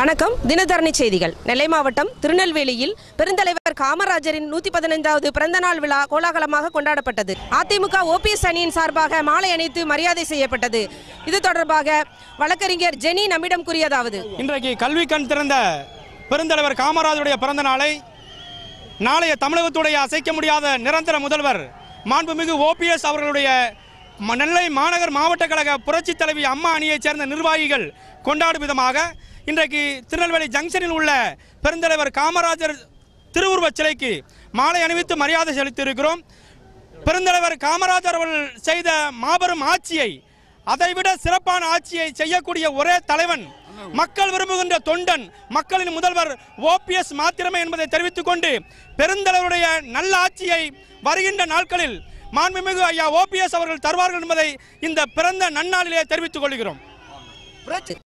வணக்கம் தினதரணி செய்திகள் நெல்லை மாவட்டம் திருநெல்வேலியில் பெருந்தலைவர் காமராஜரின் நூத்தி பதினைந்தாவது பிறந்தநாள் விழா கோலாகலமாக கொண்டாடப்பட்டது அதிமுக ஓபிஎஸ் அணியின் சார்பாக மாலை அணித்து மரியாதை செய்யப்பட்டது இது தொடர்பாக வழக்கறிஞர் ஜெனி நம்மிடம் கூறியதாவது இன்றைக்கு கல்வி கண் திறந்த பெருந்தலைவர் காமராஜருடைய பிறந்த நாளை நாளைய தமிழகத்துடைய அசைக்க முடியாத நிரந்தர முதல்வர் மாண்புமிகு ஓபிஎஸ் அவர்களுடைய ம- நெல்லை மாநகர் மாவட்ட கழக புரட்சித் தலைவி அம்மா அணியைச் சேர்ந்த நிர்வாகிகள் கொண்டாடும் விதமாக இன்றைக்கு திருநெல்வேலி ஜங்ஷனில் உள்ள பெருந்தலைவர் காமராஜர் திருவுருவச் சிலைக்கு மாலை அணிவித்து மரியாதை செலுத்தியிருக்கிறோம் பெருந்தலைவர் காமராஜர் அவர்கள் செய்த மாபெரும் ஆட்சியை அதைவிட சிறப்பான ஆட்சியை செய்யக்கூடிய ஒரே தலைவன் மக்கள் விரும்புகின்ற தொண்டன் மக்களின் முதல்வர் ஓபிஎஸ் மாத்திரமே என்பதை தெரிவித்துக் கொண்டு பெருந்தலைவருடைய நல்ல ஆட்சியை வருகின்ற நாட்களில் மாண்புமிகு ஐயா ஓபிஎஸ் அவர்கள் தருவார்கள் என்பதை இந்த பிறந்த நன்னாளிலே தெரிவித்துக் கொள்கிறோம்